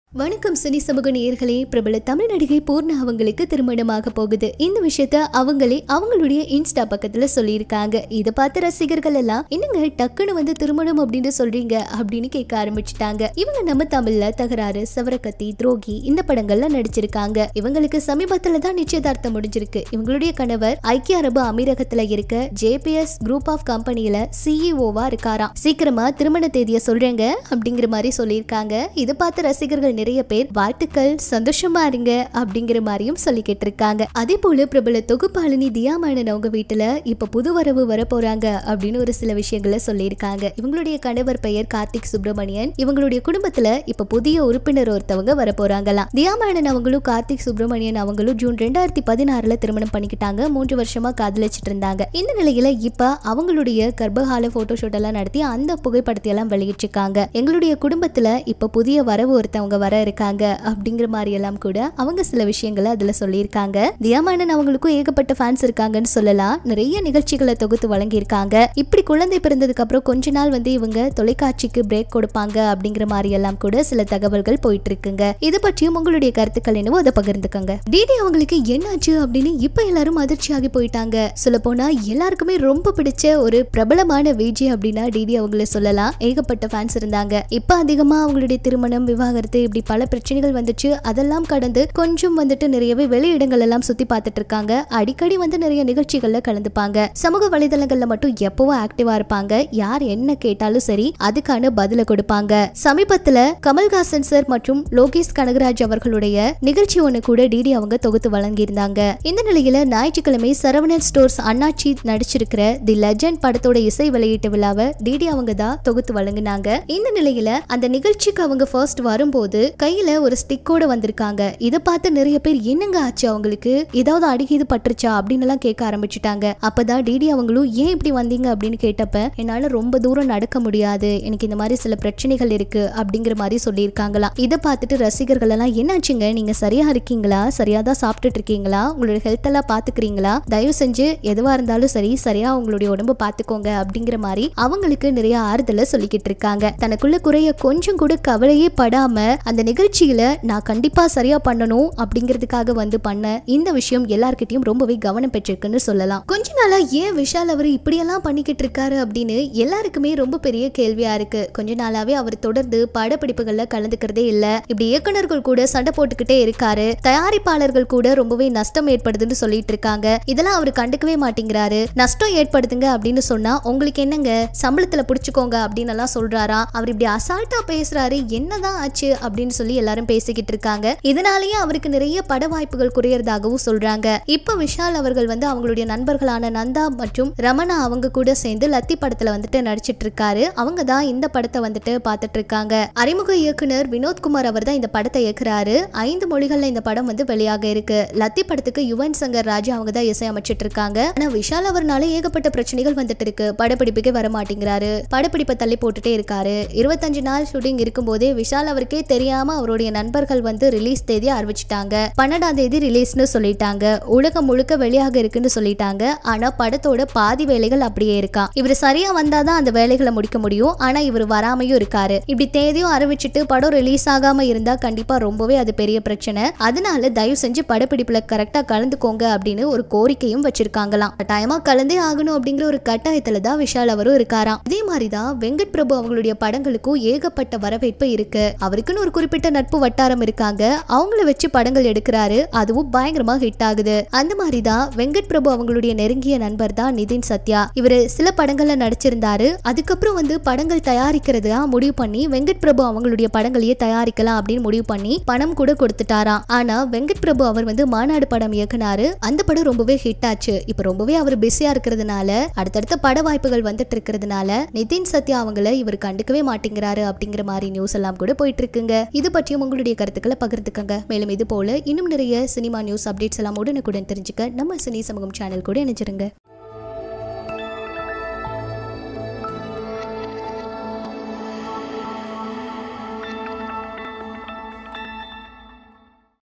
வணக்கம் சினி சமூக நேயர்களே பிரபல தமிழ் நடிகை பூர்ணா அவங்களுக்கு திருமணமாக போகுது இந்த விஷயத்த அவங்களே அவங்களுடைய இன்ஸ்டா பக்கத்துல சொல்லியிருக்காங்க இதை பார்த்து ரசிகர்கள் எல்லாம் என்னங்க டக்குன்னு வந்து திருமணம் அப்படின்னு சொல்றீங்க அப்படின்னு கேட்க ஆரம்பிச்சிட்டாங்க இவங்க நம்ம தமிழ்ல தகராறு சவரக்கத்தி துரோகி இந்த படங்கள்ல நடிச்சிருக்காங்க இவங்களுக்கு சமீபத்துல தான் நிச்சயதார்த்தம் முடிஞ்சிருக்கு இவங்களுடைய கணவர் ஐக்கிய அரபு அமீரகத்துல இருக்க ஜேபிஎஸ் குரூப் ஆஃப் கம்பெனில சிஇஓவா இருக்காராம் சீக்கிரமா திருமண தேதியை சொல்றேங்க அப்படிங்கிற மாதிரி சொல்லியிருக்காங்க இதை பார்த்து ரசிகர்கள் நிறைய பேர் வாழ்த்துக்கள் சந்தோஷமா இருங்க அப்படிங்கிற மாதிரியும் சொல்லிக்கிட்டு இருக்காங்க அதே போல பிரபல தொகுப்பாளினி தியா மேனன் அவங்க வீட்டுல இப்ப புது வரவு வர போறாங்க அப்படின்னு ஒரு சில விஷயங்களை சொல்லியிருக்காங்க இவங்களுடைய கணவர் பெயர் கார்த்திக் சுப்பிரமணியன் இவங்களுடைய குடும்பத்துல இப்ப புதிய உறுப்பினர் ஒருத்தவங்க வர போறாங்களாம் தியா மேனன் அவங்களும் கார்த்திக் சுப்பிரமணியன் அவங்களும் ஜூன் ரெண்டாயிரத்தி பதினாறுல திருமணம் பண்ணிக்கிட்டாங்க மூன்று வருஷமா காதலிச்சிட்டு இருந்தாங்க இந்த நிலையில இப்ப அவங்களுடைய கர்ப்பகால போட்டோ ஷூட் எல்லாம் நடத்தி அந்த புகைப்படத்தை எல்லாம் வெளியிட்டிருக்காங்க எங்களுடைய குடும்பத்துல இப்ப புதிய வரவு ஒருத்தவங்க வர இருக்காங்க அப்படிங்கிற மாதிரி எல்லாம் கூட அவங்க சில விஷயங்களை அதுல சொல்லியிருக்காங்க தியாமானன் அவங்களுக்கும் ஏகப்பட்ட ஃபேன்ஸ் இருக்காங்கன்னு சொல்லலாம் நிறைய நிகழ்ச்சிகளை தொகுத்து வழங்கியிருக்காங்க இப்படி குழந்தை பிறந்ததுக்கு அப்புறம் கொஞ்ச நாள் வந்து இவங்க தொலைக்காட்சிக்கு பிரேக் கொடுப்பாங்க அப்படிங்கிற மாதிரி எல்லாம் கூட சில தகவல்கள் போயிட்டு இருக்குங்க இது பற்றியும் உங்களுடைய கருத்துக்கள் என்னவோ அதை பகிர்ந்துக்கங்க டிடி அவங்களுக்கு என்னாச்சு அப்படின்னு இப்ப எல்லாரும் அதிர்ச்சியாகி போயிட்டாங்க சொல்ல போனா எல்லாருக்குமே ரொம்ப பிடிச்ச ஒரு பிரபலமான விஜி அப்படின்னா டிடி அவங்கள சொல்லலாம் ஏகப்பட்ட ஃபேன்ஸ் இருந்தாங்க இப்ப அதிகமா அவங்களுடைய திருமணம் விவாகரத்து இப்படி பல பிரச்சனைகள் வந்துச்சு அதெல்லாம் கடந்து கொஞ்சம் வந்துட்டு நிறையவே வெளியிடங்கள் எல்லாம் சுத்தி பார்த்துட்டு இருக்காங்க அடிக்கடி வந்து நிறைய நிகழ்ச்சிகள்ல கலந்துப்பாங்க சமூக வலைதளங்கள்ல மட்டும் எப்பவும் ஆக்டிவா இருப்பாங்க யார் என்ன கேட்டாலும் சரி அதுக்கான பதில கொடுப்பாங்க சமீபத்துல கமல்ஹாசன் சார் மற்றும் லோகேஷ் கனகராஜ் அவர்களுடைய நிகழ்ச்சி ஒண்ணு கூட டிடி அவங்க தொகுத்து வழங்கியிருந்தாங்க இந்த நிலையில ஞாயிற்றுக்கிழமை சரவணன் ஸ்டோர்ஸ் அண்ணாச்சி நடிச்சிருக்கிற தி லெஜண்ட் படத்தோட இசை வெளியீட்டு விழாவை டிடி அவங்க தான் தொகுத்து வழங்கினாங்க இந்த நிலையில அந்த நிகழ்ச்சிக்கு அவங்க ஃபர்ஸ்ட் வரும்போது கையில ஒரு ஸ்டிக்கோட வந்திருக்காங்க இதை பார்த்து நிறைய பேர் என்னங்க ஆச்சு அவங்களுக்கு ஏதாவது அடிக்கி இது பட்டுருச்சா அப்படின்னு எல்லாம் கேட்க ஆரம்பிச்சுட்டாங்க அப்பதான் டிடி அவங்களும் ஏன் இப்படி வந்தீங்க அப்படின்னு கேட்டப்ப என்னால ரொம்ப தூரம் நடக்க முடியாது எனக்கு இந்த மாதிரி சில பிரச்சனைகள் இருக்கு அப்படிங்கிற மாதிரி சொல்லியிருக்காங்களாம் இதை பார்த்துட்டு ரசிகர்கள் எல்லாம் என்னாச்சுங்க நீங்க சரியா இருக்கீங்களா சரியா தான் சாப்பிட்டுட்டு இருக்கீங்களா உங்களோட ஹெல்த் எல்லாம் பாத்துக்கிறீங்களா தயவு செஞ்சு எதுவா இருந்தாலும் சரி சரியா உங்களுடைய உடம்ப பாத்துக்கோங்க அப்படிங்கிற மாதிரி அவங்களுக்கு நிறைய ஆறுதலை சொல்லிக்கிட்டு இருக்காங்க தனக்குள்ள குறைய கொஞ்சம் கூட கவலையே படாம அந்த நிகழ்ச்சியில நான் கண்டிப்பா சரியா பண்ணணும் அப்படிங்கிறதுக்காக வந்து பண்ண இந்த விஷயம் எல்லார்கிட்டயும் ரொம்பவே கவனம் பெற்றிருக்குன்னு சொல்லலாம் கொஞ்ச நாளா ஏன் விஷால் அவர் இப்படியெல்லாம் பண்ணிக்கிட்டு இருக்காரு அப்படின்னு எல்லாருக்குமே ரொம்ப பெரிய கேள்வியா இருக்கு கொஞ்ச நாளாவே அவர் தொடர்ந்து படப்பிடிப்புகள்ல கலந்துக்கிறதே இல்ல இப்படி இயக்குனர்கள் கூட சண்டை போட்டுக்கிட்டே இருக்காரு தயாரிப்பாளர்கள் கூட ரொம்பவே நஷ்டம் ஏற்படுதுன்னு சொல்லிட்டு இருக்காங்க இதெல்லாம் அவர் கண்டுக்கவே மாட்டேங்கிறாரு நஷ்டம் ஏற்படுதுங்க அப்படின்னு சொன்னா உங்களுக்கு என்னங்க சம்பளத்துல புடிச்சுக்கோங்க அப்படின்னு எல்லாம் சொல்றாரா அவர் இப்படி அசால்ட்டா பேசுறாரு என்னதான் ஆச்சு அப்படின்னு சொல்லி எல்லாரும் பேசிக்கிட்டு இருக்காங்க இதனாலேயே அவருக்கு நிறைய பட வாய்ப்புகள் குறையறதாகவும் சொல்றாங்க இப்ப விஷால் அவர்கள் வந்து அவங்களுடைய நண்பர்களான நந்தா மற்றும் ரமணா அவங்க கூட சேர்ந்து லத்தி படத்துல வந்துட்டு நடிச்சிட்டு இருக்காரு அவங்க தான் இந்த படத்தை வந்துட்டு பார்த்துட்டு இருக்காங்க அறிமுக இயக்குனர் வினோத்குமார் அவர் தான் இந்த படத்தை இயக்குறாரு ஐந்து மொழிகள்ல இந்த படம் வந்து வெளியாக இருக்கு லத்தி படத்துக்கு யுவன் சங்கர் ராஜா அவங்க தான் இசையமைச்சிட்டு இருக்காங்க ஆனா விஷால் அவர்னால ஏகப்பட்ட பிரச்சனைகள் வந்துட்டு இருக்கு படப்பிடிப்புக்கே வர மாட்டேங்கிறாரு படப்பிடிப்பை தள்ளி போட்டுட்டே இருக்காரு இருபத்தஞ்சு நாள் ஷூட்டிங் இருக்கும்போதே விஷால் அவருக்கே தெரியாம அவருடைய நண்பர்கள் வந்து ரிலீஸ் தேதி அறிவிச்சிட்டாங்க பன்னெண்டாம் தேதி ரிலீஸ்னு சொல்லிட்டாங்க உலகம் முழுக்க வெளியாக இருக்குன்னு சொல்லிட்டாங்க ஆனா படத்தோட பாதி வேலைகள் அப்படியே இருக்கான் இவர் சரியா வந்தாதான் அந்த வேலைகளை முடிக்க முடியும் ஆனா இவர் வராமையும் இருக்காரு இப்படி தேதியும் அறிவிச்சிட்டு படம் ரிலீஸ் ஆகாம இருந்தா கண்டிப்பா ரொம்பவே அது பெரிய பிரச்சனை அதனால தயவு செஞ்சு படப்பிடிப்புல கரெக்டா கலந்துக்கோங்க அப்படின்னு ஒரு கோரிக்கையும் வச்சிருக்காங்களாம் கட்டாயமா கலந்தே ஆகணும் அப்படிங்கிற ஒரு கட்டாயத்துல தான் விஷால் அவரும் இருக்காராம் இதே மாதிரிதான் வெங்கட் பிரபு அவங்களுடைய படங்களுக்கும் ஏகப்பட்ட வரவேற்பு இருக்கு அவருக்குன்னு ஒரு குறிப்பிட்ட நட்பு வட்டாரம் இருக்காங்க அவங்கள வச்சு படங்கள் எடுக்கிறாரு அதுவும் பயங்கரமா ஹிட் ஆகுது அந்த மாதிரி தான் வெங்கட் பிரபு அவங்களுடைய நெருங்கிய நண்பர் தான் நிதின் சத்யா இவரு சில படங்கள்ல நடிச்சிருந்தாரு அதுக்கப்புறம் வந்து படங்கள் தயாரிக்கிறதா முடிவு பண்ணி வெங்கட் பிரபு அவங்களுடைய படங்களையே தயாரிக்கலாம் அப்படின்னு முடிவு பண்ணி பணம் கூட கொடுத்துட்டாராம் ஆனா வெங்கட் பிரபு அவர் வந்து மாநாடு படம் இயக்குனாரு அந்த படம் ரொம்பவே ஹிட் ஆச்சு இப்ப ரொம்பவே அவர் பிஸியா இருக்கிறதுனால அடுத்தடுத்த பட வாய்ப்புகள் வந்துட்டு இருக்கிறதுனால நிதின் சத்யா அவங்கள இவர் கண்டுக்கவே மாட்டேங்கிறாரு அப்படிங்கிற மாதிரி நியூஸ் எல்லாம் கூட போயிட்டு இருக்குங்க இது பற்றியும் உங்களுடைய கருத்துக்களை பகிர்ந்துக்கங்க மேலும் இது போல இன்னும் நிறைய சினிமா நியூஸ் அப்டேட்ஸ் எல்லாம் உடனுக்குடன் தெரிஞ்சுக்க நம்ம சினி சமூகம் சேனல் கூட இணைச்சிருங்க